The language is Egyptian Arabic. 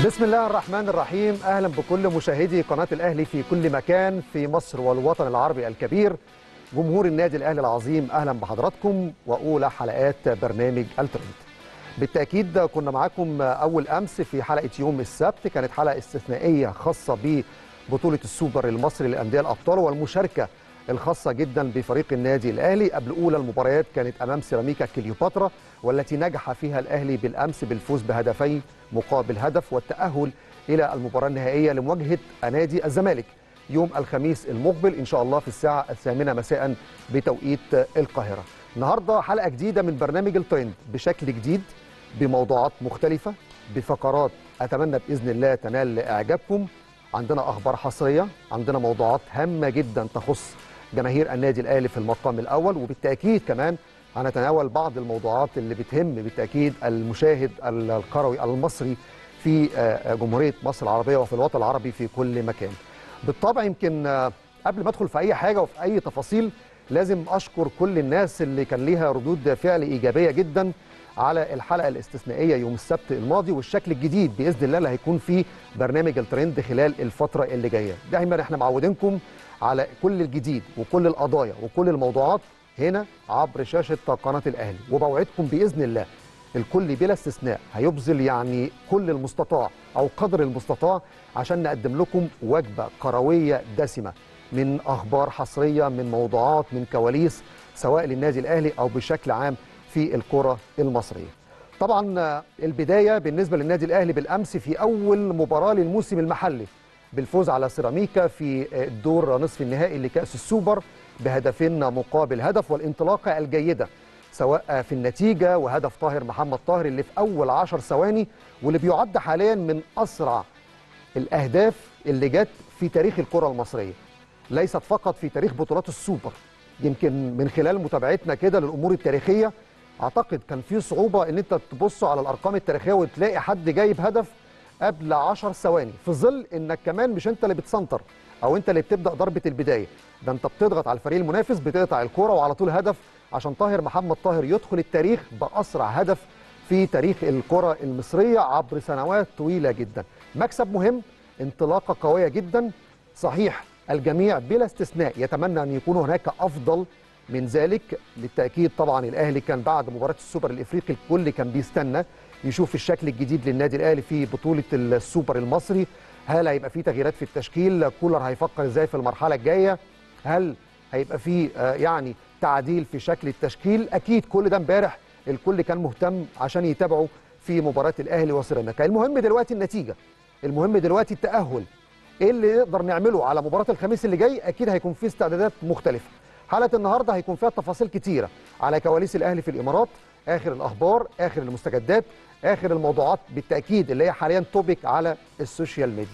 بسم الله الرحمن الرحيم اهلا بكل مشاهدي قناه الاهلي في كل مكان في مصر والوطن العربي الكبير جمهور النادي الاهلي العظيم اهلا بحضراتكم واولى حلقات برنامج الترند بالتاكيد كنا معاكم اول امس في حلقه يوم السبت كانت حلقه استثنائيه خاصه ببطوله السوبر المصري للانديه الابطال والمشاركه الخاصه جدا بفريق النادي الاهلي قبل اولى المباريات كانت امام سيراميكا كليوباترا والتي نجح فيها الاهلي بالامس بالفوز بهدفين مقابل هدف والتاهل الى المباراه النهائيه لمواجهه نادي الزمالك يوم الخميس المقبل ان شاء الله في الساعه الثامنه مساء بتوقيت القاهره. النهارده حلقه جديده من برنامج الترند بشكل جديد بموضوعات مختلفه بفقرات اتمنى باذن الله تنال اعجابكم عندنا اخبار حصريه عندنا موضوعات هامه جدا تخص جماهير النادي الاهلي في المقام الاول وبالتاكيد كمان هنتناول بعض الموضوعات اللي بتهم بالتاكيد المشاهد القروي المصري في جمهوريه مصر العربيه وفي الوطن العربي في كل مكان. بالطبع يمكن قبل ما ادخل في اي حاجه وفي اي تفاصيل لازم اشكر كل الناس اللي كان ليها ردود فعل ايجابيه جدا على الحلقه الاستثنائيه يوم السبت الماضي والشكل الجديد باذن الله اللي هيكون فيه برنامج الترند خلال الفتره اللي جايه. دايما احنا معودينكم على كل الجديد وكل القضايا وكل الموضوعات هنا عبر شاشه قناه الاهلي وبوعدكم باذن الله الكل بلا استثناء هيبذل يعني كل المستطاع او قدر المستطاع عشان نقدم لكم وجبه كرويه دسمه من اخبار حصريه من موضوعات من كواليس سواء للنادي الاهلي او بشكل عام في الكره المصريه. طبعا البدايه بالنسبه للنادي الاهلي بالامس في اول مباراه للموسم المحلي بالفوز على سيراميكا في الدور نصف النهائي لكاس السوبر بهدفين مقابل هدف والانطلاقه الجيده سواء في النتيجه وهدف طاهر محمد طاهر اللي في اول عشر ثواني واللي بيعد حاليا من اسرع الاهداف اللي جت في تاريخ الكره المصريه ليست فقط في تاريخ بطولات السوبر يمكن من خلال متابعتنا كده للامور التاريخيه اعتقد كان في صعوبه ان انت تبص على الارقام التاريخيه وتلاقي حد جايب هدف قبل 10 ثواني في ظل انك كمان مش انت اللي بتسنتر او انت اللي بتبدا ضربه البدايه ده انت بتضغط على الفريق المنافس بتقطع الكوره وعلى طول هدف عشان طاهر محمد طاهر يدخل التاريخ باسرع هدف في تاريخ الكره المصريه عبر سنوات طويله جدا مكسب مهم انطلاقه قويه جدا صحيح الجميع بلا استثناء يتمنى ان يكون هناك افضل من ذلك للتاكيد طبعا الاهلي كان بعد مباراه السوبر الافريقي الكل كان بيستنى يشوف الشكل الجديد للنادي الاهلي في بطوله السوبر المصري هل هيبقى في تغييرات في التشكيل كولر هيفكر ازاي في المرحله الجايه هل هيبقى في يعني تعديل في شكل التشكيل اكيد كل ده امبارح الكل كان مهتم عشان يتابعوا في مباراه الاهلي وسيراميكا المهم دلوقتي النتيجه المهم دلوقتي التاهل ايه اللي نقدر نعمله على مباراه الخميس اللي جاي اكيد هيكون في استعدادات مختلفه حلقه النهارده هيكون فيها تفاصيل كتيره على كواليس الاهلي في الامارات اخر الاخبار اخر المستجدات اخر الموضوعات بالتاكيد اللي هي حاليا توبيك على السوشيال ميديا